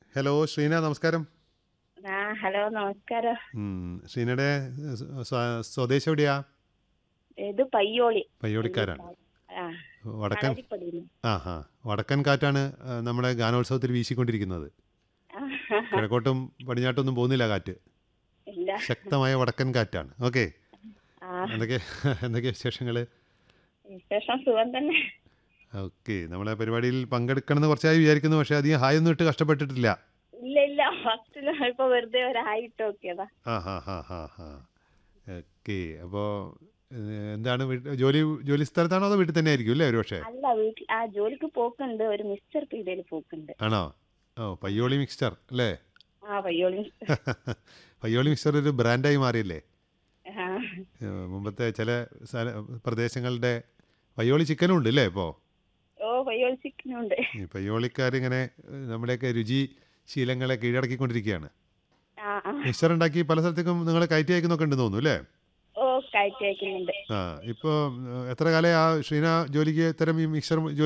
hello ശ്രീന നമസ്കാരം ആ hello നമസ്കാരം ഉം, ശ്രീനയുടെ സ്വ- സ്വ- സ്വദേശം എവിടെയാ ഇത് പയ്യോളി പയ്യോടിക്കാരാണ് ആ വടക്കൻ കളരിപ്പടിയിൽ ആ ഹാ വടക്കൻ കാറ്റാണ് ആ, നമ്മുടെ ഗാനോത്സവത്തിൽ വീശിക്കൊണ്ടിരിക്കുന്നത് ആ, കിഴക്കോട്ടും പടിഞ്ഞാട്ടൊന്നും പോകുന്നില്ല കാറ്റ് ഇല്ല ശക്തമായ വടക്കൻ കാറ്റാണ് ഓക്കെ ആ എന്തൊക്കെ എന്തൊക്കെ വിശേഷങ്ങൾ വിശേഷം സുഖം തന്നെ ഓക്കെ നമ്മളെ പരിപാടിയിൽ പങ്കെടുക്കണമെന്ന് കുറച്ചായി വിചാരിക്കുന്നു പക്ഷേ അധികം ഹായ് ഒന്നും ഇട്ട് കഷ്ടപ്പെട്ടിട്ടില്ല ഇല്ല ഇല്ല ഫസ്റ്റില് ഇപ്പൊ വെറുതെ ഒരായിട്ട് നോക്കിയതാ ആ ഹാ ഹാ ഹാ ഹാ ഓക്കെ അപ്പോൾ എന്താണ് വീട്ട് ജോലി ജോലി സ്ഥലത്താണോ അതോ വീട്ടിൽ തന്നെ ആയിരിക്കും അല്ലേ ഒരു പക്ഷേ അല്ല വീട്ടിൽ ആ ജോലിക്ക് പോക്കുണ്ട് ഒരു മിസ്റ്റർ പീഡിയയിൽ പോക്കുണ്ട് ആണോ ഓ പയ്യോളി മിക്സ്ചർ അല്ലേ ആ പയ്യോളി പയ്യോളി മിക്സ്ചർ ഒരു ബ്രാൻഡായി മാറിയല്ലേ ആ ഏഹ് മുമ്പത്തെ ചില സ്ഥല പ്രദേശങ്ങളുടെ പയ്യോളി ചിക്കനും ഉണ്ട് അല്ലേ ഇപ്പോൾ ഓ പയ്യോളി ചിക്കനുണ്ട് ഈ പയ്യോളിക്കാരിങ്ങനെ ഏഹ് നമ്മുടെയൊക്കെ രുചി ശീലങ്ങളെ കീഴടക്കിക്കൊണ്ടിരിക്കുകയാണ് ആ ആ മിക്സ്ചർ ഉണ്ടാക്കി പല സ്ഥലത്തേക്കും നിങ്ങൾ കയറ്റി അയക്കുന്നൊക്കെ ഉണ്ടെന്ന് തോന്നുന്നു അല്ലേ ഓ കയറ്റി അയക്കുന്നുണ്ട് ആ ഇപ്പോൾ എത്ര കാലം ആ ശ്രീന ജോലിക്ക് ഇത്തരം ഈ മിക്സ്ചർ